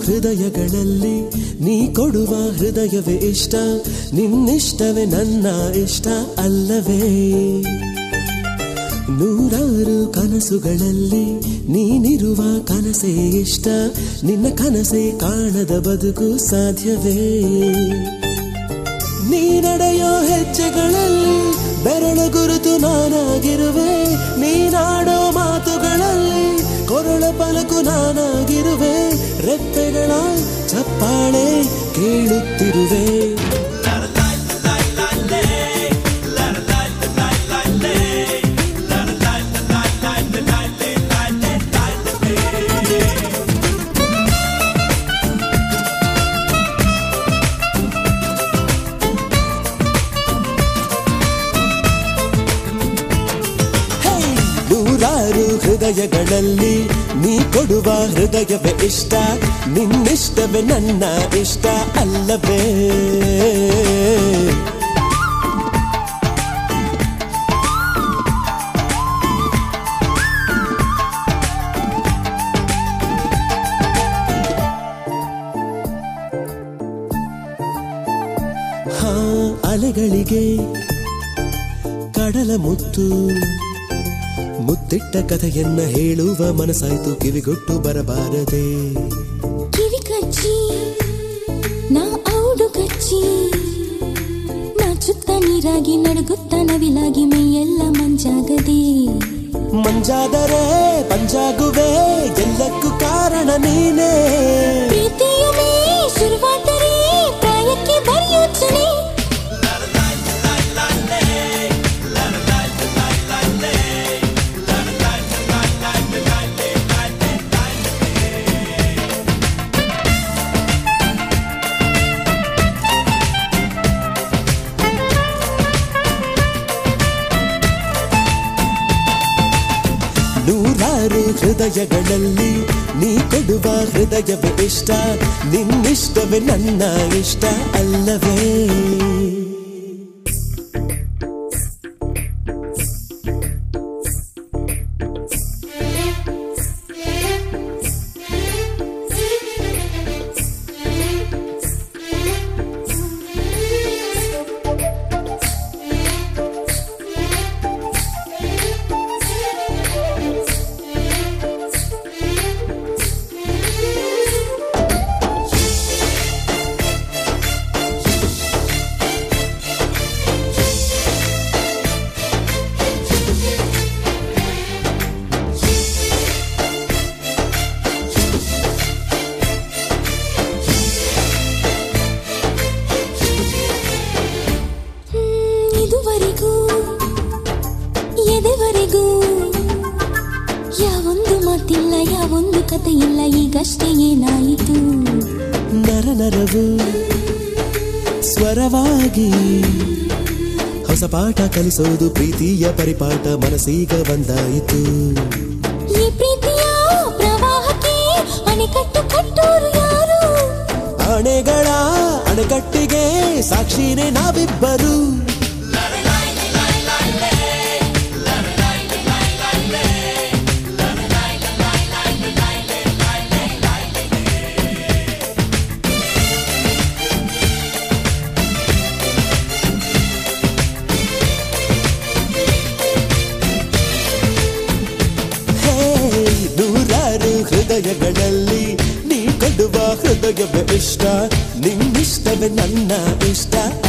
ಹೃದಯಗಳಲ್ಲಿ ನೀ ಕೊಡುವ ಹೃದಯವೇ ಇಷ್ಟ ನಿನ್ನಿಷ್ಟವೇ ನನ್ನ ಇಷ್ಟ ಅಲ್ಲವೇ ನೂರಾರು ಕನಸುಗಳಲ್ಲಿ ನೀನಿರುವ ಕನಸೇ ಇಷ್ಟ ನಿನ್ನ ಕನಸೇ ಕಾಣದ ಬದುಕು ಸಾಧ್ಯವೇ ನೀ ನಡೆಯೋ ಹೆಜ್ಜೆಗಳಲ್ಲಿ ಬೆರಳ ಗುರುತು ನಾನಾಗಿರುವೆ ನೀನಾಡೋ ಮಾತುಗಳಲ್ಲಿ ಕೊರಳ ಪಲಕು ನಾನಾಗಿರುವೆ ರೆಪ್ಪೆಗಳ ಚಪ್ಪಾಳೆ ಕೇಳುತ್ತಿರುವೆ ಹೇ! ನೂರಾರು ಹೃದಯಗಳಲ್ಲಿ ನೀ ಕೊಡುವ ಹೃದಯವೇ ಇಷ್ಟ ನಿನ್ನಿಷ್ಟವೇ ನನ್ನ ಇಷ್ಟ ಅಲ್ಲವೇ ಹಾ ಅಲೆಗಳಿಗೆ ಕಡಲ ಮುತ್ತು ಮುತ್ತಿಟ್ಟ ಕಥೆಯನ್ನ ಹೇಳುವ ಮನಸ್ಸಾಯ್ತು ಕಿವಿಗೊಟ್ಟು ಬರಬಾರದೆ ಕಿವಿ ಕಚ್ಚಿ ನಾ ಔಡು ಕಚ್ಚಿ ನಾಚುತ್ತ ನೀರಾಗಿ ನಡುಗುತ್ತ ನವಿಲಾಗಿ ಮೈಯೆಲ್ಲ ಮಂಜಾಗದೆ ಮಂಜಾದರೆ ಪಂಜಾಗುವೆ ಎಲ್ಲಕ್ಕೂ ಕಾರಣ ನೀನೇ ಪ್ರೀತಿಯುಮೇ ಶುರುವಾದರೆ ಪ್ರಾಯಕ್ಕೆ ಬರೆಯೋಚನೆ ನೂರಾರು ಹೃದಯಗಳಲ್ಲಿ ನೀ ಕೊಡುವ ಹೃದಯವೇ ಇಷ್ಟ ನಿನ್ನಿಷ್ಟವೇ ನನ್ನ ಇಷ್ಟ ಅಲ್ಲವೇ ಹ್ಮ್, ಇದುವರೆಗೂ ಎದೆವರೆಗೂ ಯಾವೊಂದು ಮಾತಿಲ್ಲ ಯಾವೊಂದು ಕಥೆ ಇಲ್ಲ ಈಗಷ್ಟೇ ಏನಾಯಿತು ನರ ನರವು ಸ್ವರವಾಗಿ ಹೊಸ ಪಾಠ ಕಲಿಸೋದು ಪ್ರೀತಿಯ ಪರಿಪಾಠ ಮನಸ್ಸೀಗ ಬಂದಾಯಿತು ಈ ಪ್ರೀತಿಯ ಪ್ರವಾಹಕ್ಕೆ ಅಣೆಕಟ್ಟು ಕಟ್ಟೋರು ಯಾರು ಆಣೆಗಳ ಅಣೆಕಟ್ಟಿಗೆ ಸಾಕ್ಷಿನೇ ನಾವಿಬ್ಬರು ಹೇ, ನೂರಾರು ಹೃದಯಗಳಲ್ಲಿ ನೀ ಕೊಡುವ ಹೃದಯವೇ ಇಷ್ಟ ನಿನ್ನಿಷ್ಟವೇ ನನ್ನ ಇಷ್ಟ